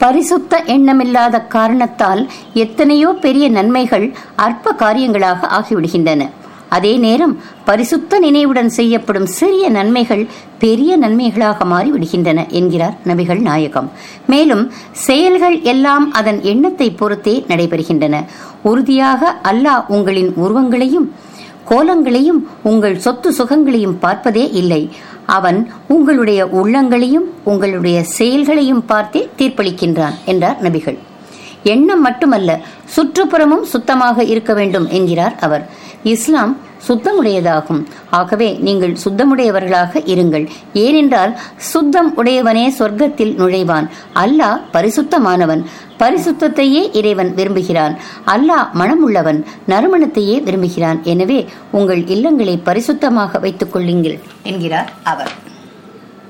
பரிசுத்த எண்ணமில்லாத காரணத்தால் எத்தனையோ பெரிய நன்மைகள் அற்ப காரியங்களாக ஆகிவிடுகின்றன அதே நேரம் பரிசுத்த நினைவுடன் செய்யப்படும் சிறிய நன்மைகள் பெரிய நன்மைகளாக மாறிவிடுகின்றன என்கிறார் நபிகள் நாயகம் மேலும் செயல்கள் எல்லாம் அதன் எண்ணத்தை பொறுத்தே நடைபெறுகின்றன உறுதியாக அல்லாஹ் உங்களின் உருவங்களையும் கோலங்களையும் உங்கள் சொத்து சுகங்களையும் பார்ப்பதே இல்லை அவன் உங்களுடைய உள்ளங்களையும் உங்களுடைய செயல்களையும் பார்த்தே தீர்ப்பளிக்கின்றான் என்றார் நபிகள் எண்ணம் மட்டுமல்ல சுற்றுப்புறமும் சுத்தமாக இருக்க வேண்டும் என்கிறார் அவர் இஸ்லாம் சுத்தமுடையதாகும் ஆகவே நீங்கள் சுத்தமுடையவர்களாக இருங்கள் ஏனென்றால் சுத்தம் உடையவனே சொர்க்கத்தில் நுழைவான் அல்லாஹ் பரிசுத்தமானவன் பரிசுத்தத்தையே இறைவன் விரும்புகிறான் அல்லாஹ் மனமுள்ளவன் நறுமணத்தையே விரும்புகிறான் எனவே உங்கள் இல்லங்களை பரிசுத்தமாக வைத்துக் கொள்ளுங்கள் என்கிறார் அவர்